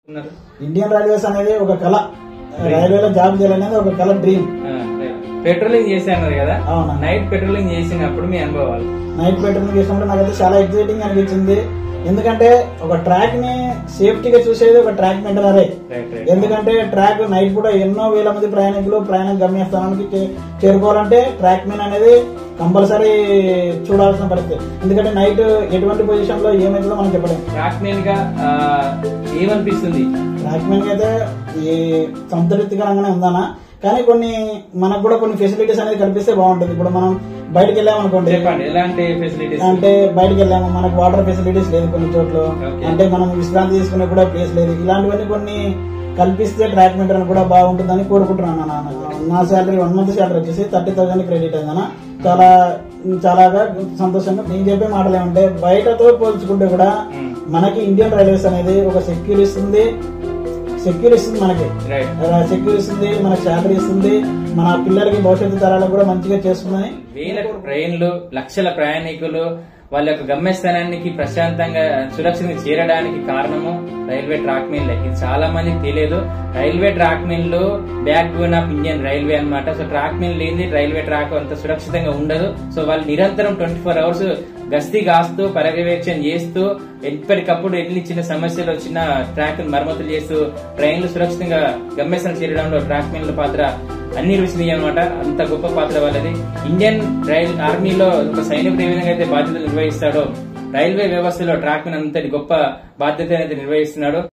ఉన్నారు. Indian railways అనేది ఒక కళ రైల్వేలో జాబ్ చేయాలనేది ఒక కళ డ్రీమ్ ఆ, పెట్రోలింగ్ చేశారు కదా అవునా. నైట్ పెట్రోలింగ్ చేసినప్పుడు మీ అనుభవాలు నైట్ పెట్రోలింగ్ చేసినప్పుడు నాకైతే చాలా ఎగ్జైటింగ్ అనిపించింది ఎందుకంటే ఒక ట్రాక్ ని సేఫ్టీగా చూసేది ఒక ట్రాక్ మెయింటనరే రైట్ రైట్ ఎందుకంటే ట్రాక్ నైట్ కూడా ఎన్నో వేల మంది ప్రయాణికులు ప్రయాణం గమ్యస్థానానికి చే- చేరుకోవాలంటే ట్రాక్ మెయిన్ అనేది కంపల్సరీ చూడాల్సిన పరిస్థితి ఎందుకంటే నైట్ ఎటువంటి పొజిషన్ లో ఏమైతుందో మనం చెప్పలేం ట్రాక్ మెయిన్ గా ఆ, ఏమనిపిస్తుంది ట్రాక్ మెయిన్ అయితే ఈ సంతృప్తికరంగానే ఉందన్న కానీ కొన్ని మనకు కూడా కొన్ని ఫెసిలిటీస్ అనేది కల్పిస్తే బాగుంటుంది ఇప్పుడు మనం బయటకు వెళ్ళామనుకోండి చెప్పండి ఎలాంటి ఫెసిలిటీస్ అంటే బయటకు వెళ్ళాము మనకు వాటర్ ఫెసిలిటీస్ లేదు కొన్ని చోట్ల Okay. అంటే మనం విశ్రాంతి తీసుకునే కూడా ప్లేస్ లేదు ఇలాంటివన్నీ కొన్ని కల్పిస్తే ట్రాక్ మెయింటెనెన్స్ కూడా బాగుంటుందని కోరుకుంటున్నాను అన్న నా శాలరీ వన్ మంత్ శాలరీ వచ్చేసి థర్టీ థౌసండ్ క్రెడిట్ అయిందన్న చాలా చాలాగా సంతోషంగా నేను చెప్పే మాటలు ఏమంటే బయటతో పోల్చుకుంటే కూడా Hmm. మనకి ఇండియన్ రైల్వేస్ అనేది ఒక సెక్యూర్ ఇస్తుంది సెక్యూర్ ఇస్తుంది మనకి రైట్ సెక్యూర్ ఇస్తుంది మనకి శాలరీ ఇస్తుంది మన పిల్లలకి భవిష్యత్తు తరాలకు కూడా మంచిగా చేస్తుందని వేల ట్రైన్లు లక్షల ప్రయాణికులు వాళ్ళ యొక్క గమ్యస్థానానికి ప్రశాంతంగా సురక్షితంగా చేరడానికి కారణము రైల్వే ట్రాక్ మిల్ ఇది చాలా మందికి తెలియదు రైల్వే ట్రాక్ మిల్ backbone of Indian railway అన్నమాట సో ట్రాక్ మిల్ లేని రైల్వే ట్రాక్ అంత సురక్షితంగా ఉండదు సో వాళ్ళు నిరంతరం ట్వంటీ ఫోర్ అవర్స్ గస్తీ కాస్తూ పర్యవేక్షణ చేస్తూ ఎప్పటికప్పుడు ఎన్ని చిన్న సమస్యలు వచ్చినా ట్రాక్ మరమ్మతులు చేస్తూ ట్రైన్లు సురక్షితంగా గమ్యస్థానం చేరడంలో ట్రాక్ మిల్ పాత్ర అన్ని రుచినీయ అనమాట అంత గొప్ప పాత్ర వాళ్ళది ఇండియన్ రైల్ ఆర్మీలో ఒక సైనికుడు ఏ విధంగా అయితే బాధ్యతలు నిర్వహిస్తాడో రైల్వే వ్యవస్థలో ట్రాక్ మిల్ అంతటి గొప్ప బాధ్యత అనేది నిర్వహిస్తున్నాడు